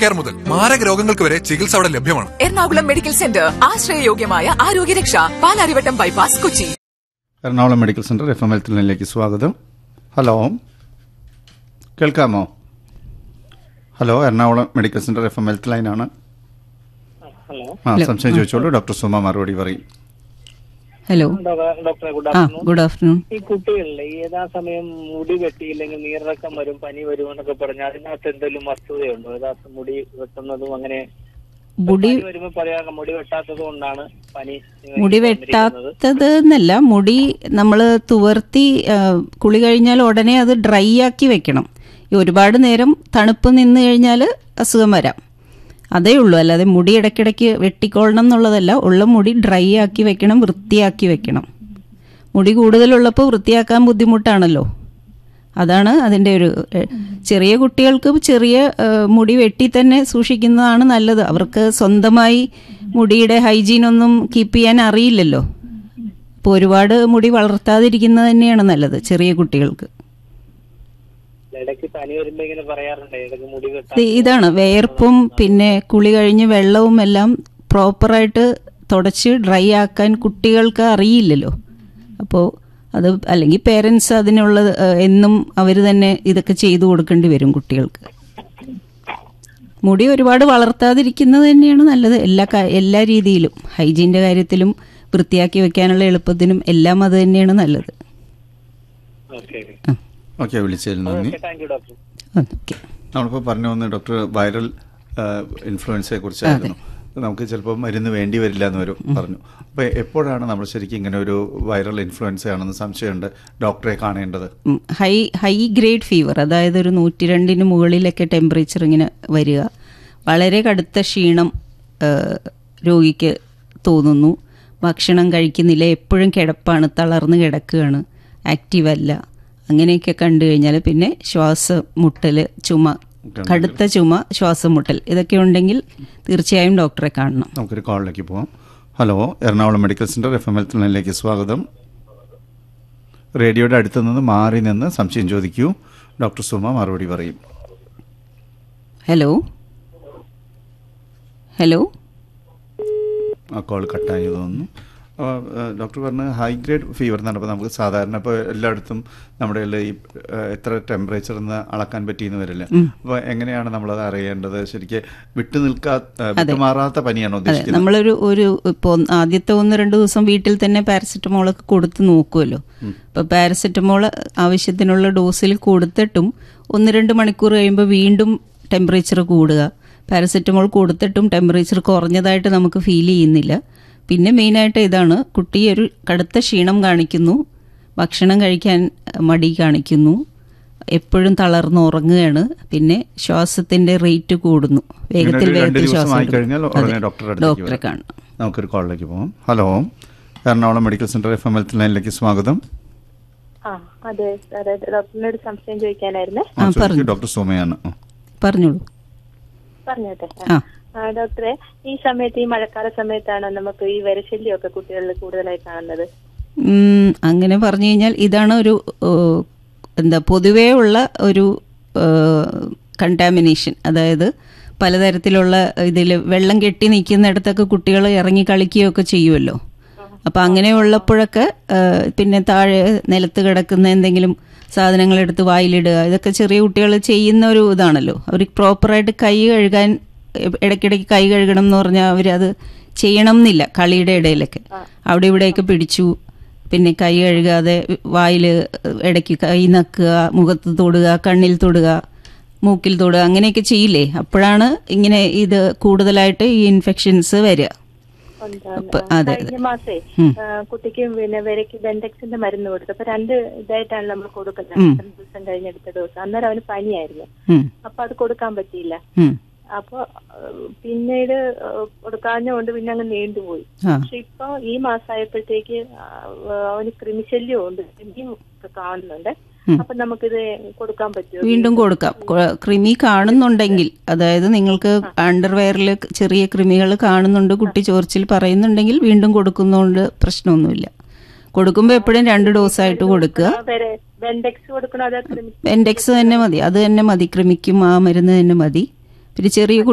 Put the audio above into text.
Care മുതൽ മാരക രോഗങ്ങൾക്ക് വരെ ചികിത്സ അവിടെ ലഭ്യമാണ് എറണാകുളം മെഡിക്കൽ സെന്റർ ആശ്രയയോഗ്യമായ ആരോഗ്യരക്ഷ Palarivattom bypass Kochi Ernakulam medical centre F M ഹെൽത്തിലേക്ക് സ്വാഗതം ഹലോ കേൾക്കാമോ hello Ernakulam medical centre F M health ലൈനാണ് ഹലോ ആ സംശയം ചോദിച്ചോളൂ ഡോക്ടർ സുമ മറുപടി പറയും ഹലോ ഡോക്ടർ- ഡോക്ടറെ ഗുഡ് ആ ആഫ്റ്റർനൂൺ ഗുഡ് ആഫ്റ്റർനൂൺ ഈ കുട്ടികളിലെ ഈ യഥാസമയം മുടി വെട്ടിയില്ലെങ്കിൽ നീരിറക്കം വരും പനി വരും എന്നൊക്കെ പറഞ്ഞാൽ അതിനകത്ത് എന്തെങ്കിലും വസ്തുതയുണ്ടോ യഥാർത്ഥ മുടി വെട്ടുന്നതും അങ്ങനെ മുടി പനി വരുമ്പോ പറയാം മുടി വെട്ടാത്തത് കൊണ്ടാണ് പനി മുടി വന്നിരിക്കുന്നത്. വെട്ടാത്തത് എന്നല്ല മുടി നമ്മൾ തുവർത്തി ആ, കുളി കഴിഞ്ഞാൽ ഉടനെ അത് ഡ്രൈ ആക്കി വെക്കണം ഈ ഒരുപാട് നേരം തണുപ്പ് നിന്ന് കഴിഞ്ഞാൽ അസുഖം വരാം അതേ ഉള്ളൂ അല്ലാതെ മുടി ഇടയ്ക്കിടയ്ക്ക് വെട്ടിക്കൊള്ളണം എന്നുള്ളതല്ല ഉള്ള മുടി ഡ്രൈ ആക്കി വെക്കണം വൃത്തിയാക്കി വെക്കണം മുടി കൂടുതലുള്ളപ്പോൾ വൃത്തിയാക്കാൻ ബുദ്ധിമുട്ടാണല്ലോ അതാണ് അതിൻ്റെ ഒരു എ, ചെറിയ കുട്ടികൾക്ക് ചെറിയ ഏ, മുടി വെട്ടി തന്നെ സൂക്ഷിക്കുന്നതാണ് നല്ലത് അവർക്ക് സ്വന്തമായി മുടിയുടെ ഹൈജീനൊന്നും കീപ്പ് ചെയ്യാൻ അറിയില്ലല്ലോ അപ്പോൾ ഒരുപാട് മുടി വളർത്താതിരിക്കുന്നത് തന്നെയാണ് നല്ലത് ചെറിയ കുട്ടികൾക്ക് ഇടയ്ക്ക് പനി വരുമ്പോ ഇങ്ങനെ പറയാറുണ്ട് ഇടയ്ക്ക് മുടി വെട്ടാ ഇത് ഇതാണ് വേർപ്പും പിന്നെ കുളി കഴിഞ്ഞ് വെള്ളവും എല്ലാം പ്രോപ്പറായിട്ട് തുടച്ച് ഡ്രൈ ആക്കാൻ കുട്ടികൾക്ക് അറിയില്ലല്ലോ അപ്പോൾ അത് അല്ലെങ്കിൽ പേരൻസ് അതിനുള്ള ഏഹ്, എന്നും അവർ തന്നെ ഇതൊക്കെ ചെയ്തു കൊടുക്കേണ്ടി വരും കുട്ടികൾക്ക് മുടി ഒരുപാട് വളർത്താതിരിക്കുന്നത് തന്നെയാണ് നല്ലത് എല്ലാ കാ- എല്ലാ രീതിയിലും ഹൈജീൻ്റെ കാര്യത്തിലും വൃത്തിയാക്കി വെക്കാനുള്ള എളുപ്പത്തിനും എല്ലാം അത് തന്നെയാണ് നല്ലത് ഓക്കെ ഓക്കെ വിളിച്ചതിൽ നന്ദി താങ്ക് യു ഡോക്ടർ ഓക്കെ നമ്മളിപ്പോൾ പറഞ്ഞു വന്ന ഡോക്ടർ വൈറൽ ഇൻഫ്ലുവൻസയെ കുറിച്ചായിരുന്നു നമുക്ക് ചിലപ്പോൾ മരുന്ന് വേണ്ടി വരില്ല എന്ന് വരും പറഞ്ഞു അപ്പോൾ എപ്പോഴാണ് നമ്മൾ ശരിക്കും ഇങ്ങനെ ഒരു വൈറൽ ഇൻഫ്ലുവൻസ ആണെന്ന് സംശയമുണ്ട് ഡോക്ടറെ കാണേണ്ടത് ഉം, ഹൈ ഹൈ ഗ്രേഡ് ഫീവർ അതായത് ഒരു നൂറ്റി രണ്ടിന് മുകളിലൊക്കെ ടെമ്പറേച്ചർ ഇങ്ങനെ വരിക വളരെ കടുത്ത ക്ഷീണം ആ, രോഗിക്ക് തോന്നുന്നു ഭക്ഷണം കഴിക്കുന്നില്ല എപ്പോഴും കിടപ്പാണ് തളർന്ന് കിടക്കുകയാണ് ആക്റ്റീവ് അല്ല അങ്ങനെയൊക്കെ കണ്ടു കഴിഞ്ഞാൽ പിന്നെ ശ്വാസം മുട്ടൽ ചുമ കടുത്ത ചുമ ശ്വാസം മുട്ടൽ ഇതൊക്കെ ഉണ്ടെങ്കിൽ തീർച്ചയായും ഡോക്ടറെ കാണണം നമുക്കൊരു കോളിലേക്ക് പോവാം hello Ernakulam medical centre F M എൽ ലേക്ക് സ്വാഗതം റേഡിയോയുടെ അടുത്ത് നിന്ന് മാറി നിന്ന് സംശയം ചോദിക്കൂ ഡോക്ടർ സുമ മറുപടി പറയും ഹലോ ഹലോ ആ കോൾ കട്ടായി തോന്നുന്നു അപ്പോൾ, ഏഹ്, ഡോക്ടർ പറഞ്ഞ ഹൈ ഗ്രേഡ് ഫീവർ എന്നാണ് അപ്പോൾ നമുക്ക് സാധാരണ ഇപ്പോൾ എല്ലായിടത്തും നമ്മുടെ കയ്യിൽ ഈ ഏഹ്, എത്ര ടെമ്പറേച്ചർ എന്ന് അളക്കാൻ പറ്റിയെന്ന് വരില്ല അപ്പോൾ എങ്ങനെയാണ് നമ്മളത് അറിയേണ്ടത് ശരിക്കും വിട്ടു നിൽക്കാ ഏഹ്, വിട്ടുമാറാത്ത പനിയാണോ അതെ ഉദ്ദേശിക്കുന്നത് നമ്മളൊരു ഒരു ഇപ്പോൾ ആദ്യത്തെ ഒന്ന് രണ്ട് ദിവസം വീട്ടിൽ തന്നെ പാരസെറ്റമോളൊക്കെ കൊടുത്ത് നോക്കുമല്ലോ അപ്പോൾ പാരസെറ്റമോൾ ആവശ്യത്തിനുള്ള ഡോസിൽ കൊടുത്തിട്ടും ഒന്ന് രണ്ട് മണിക്കൂർ കഴിയുമ്പോൾ വീണ്ടും ടെമ്പറേച്ചർ കൂടുക പാരസെറ്റമോൾ കൊടുത്തിട്ടും ടെമ്പറേച്ചർ കുറഞ്ഞതായിട്ട് നമുക്ക് ഫീൽ ചെയ്യുന്നില്ല പിന്നെ മെയിനായിട്ട് ഇതാണ് കുട്ടി ഒരു കടുത്ത ക്ഷീണം കാണിക്കുന്നു ഭക്ഷണം കഴിക്കാൻ മടി കാണിക്കുന്നു എപ്പോഴും തളർന്ന് ഉറങ്ങുകയാണ് പിന്നെ ശ്വാസത്തിന്റെ റേറ്റ് കൂടുന്നു വേഗത്തിൽ ഇങ്ങനെ ഒരു രണ്ട് വേഗത്തിൽ ദിവസം ശ്വാസം ആയി കഴിഞ്ഞാൽ എടുക്കും. ഉടനെ അതെ. ഡോക്ടറെ അടുത്തേക്ക് ഡോക്ടറെ വരാം. കാണണം നമുക്കൊരു കോളിലേക്ക് പോകാം hello Ernakulam medical centre F M എൽ ലൈനിലേക്ക് സ്വാഗതം ആ അതെ സാറേ ഡോക്ടറിനോട് സംശയം ചോദിക്കാനായിരുന്നേ ആ, ആ, ചോദിക്കൂ. പറഞ്ഞു. ഡോക്ടർ സുമയാണ് ആ. പറഞ്ഞോളൂ പറഞ്ഞോട്ടെ ആ ആ, ഡോക്ടറെ ഈ സമയത്ത് ഈ മഴക്കാല സമയത്താണ് നമുക്ക് ഈ വരശല്യമൊക്കെ കുട്ടികളിൽ കൂടുതലായി കാണുന്നത് ഉം, അങ്ങനെ പറഞ്ഞു കഴിഞ്ഞാൽ ഇതാണ് ഒരു ഏഹ്, എന്താ പൊതുവേ ഉള്ള ഒരു കണ്ടാമിനേഷൻ അതായത് പലതരത്തിലുള്ള ഇതിൽ വെള്ളം കെട്ടി നിൽക്കുന്നിടത്തൊക്കെ കുട്ടികൾ ഇറങ്ങി കളിക്കുകയൊക്കെ ചെയ്യുമല്ലോ അപ്പം അങ്ങനെ ഉള്ളപ്പോഴൊക്കെ ഏഹ്, പിന്നെ താഴെ നിലത്ത് കിടക്കുന്ന എന്തെങ്കിലും സാധനങ്ങൾ എടുത്ത് വായിലിടുക ഇതൊക്കെ ചെറിയ കുട്ടികൾ ചെയ്യുന്ന ഒരു ഇതാണല്ലോ അവർ പ്രോപ്പറായിട്ട് കൈ കഴുകാൻ ഇ- ഇടയ്ക്കിടയ്ക്ക് കൈ കഴുകണം എന്ന് പറഞ്ഞാൽ അവരത് ചെയ്യണം എന്നില്ല കളിയുടെ ഇടയിലൊക്കെ അവിടെ ഇവിടെയൊക്കെ പിടിച്ചു പിന്നെ കൈ കഴുകാതെ വായിൽ ഇടയ്ക്ക് കൈ നക്കുക മുഖത്ത് തൊടുക കണ്ണിൽ തൊടുക മൂക്കിൽ തൊടുക അങ്ങനെയൊക്കെ ചെയ്യില്ലേ അപ്പോഴാണ് ഇങ്ങനെ ഇത് കൂടുതലായിട്ട് ഈ ഇൻഫെക്ഷൻസ് വരിക ഉണ്ടാകുന്നത്. അപ്പൊ അതെ, കഴിഞ്ഞ മാസേ ഉം. ആ, കുട്ടിക്ക് പിന്നെ വരയ്ക്ക് ബെൻഡെക്സിന്റെ മരുന്ന് കൊടുത്തു അപ്പൊ രണ്ട് ഇതായിട്ടാണ് നമ്മൾ കൊടുക്കുന്നത് ഉം. രണ്ട് ദിവസം കഴിഞ്ഞെടുത്ത ഡോസ് അന്നേരം അവന് പനിയായിരുന്നു ഉം, അപ്പൊ അത് കൊടുക്കാൻ പറ്റിയില്ല ഉം. അപ്പൊ ആ, പിന്നീട് ആ, കൊടുക്കാഞ്ഞുകൊണ്ട് പിന്നെ അങ്ങ് നീണ്ടുപോയി ആ പക്ഷെ ഇപ്പൊ ഈ മാസമായപ്പോഴത്തേക്ക് ആ, അവന് കൃമിശല്യം ഉണ്ട് കൃമിയും ഒക്കെ കാണുന്നുണ്ട് ഉം. അപ്പൊ നമുക്കിത് കൊടുക്കാൻ പറ്റുമോ വീണ്ടും കൊടുക്കാം കൊ- കൃമി കാണുന്നുണ്ടെങ്കിൽ അതായത് നിങ്ങൾക്ക് അണ്ടർവെയറിൽ ചെറിയ കൃമികൾ കാണുന്നുണ്ട് കുട്ടി ചോർച്ചിൽ പറയുന്നുണ്ടെങ്കിൽ വീണ്ടും കൊടുക്കുന്നതുകൊണ്ട് പ്രശ്നമൊന്നുമില്ല കൊടുക്കുമ്പോൾ എപ്പോഴും രണ്ട് ഡോസായിട്ട് കൊടുക്കുക ആ, വേറെ ബെൻഡെക്സ് കൊടുക്കണോ അതോ കൃമി എൻഡെക്സ് തന്നെ മതി അത് തന്നെ മതി കൃമിക്കും ആ മരുന്ന് തന്നെ മതി പിന്നെ ചെറിയ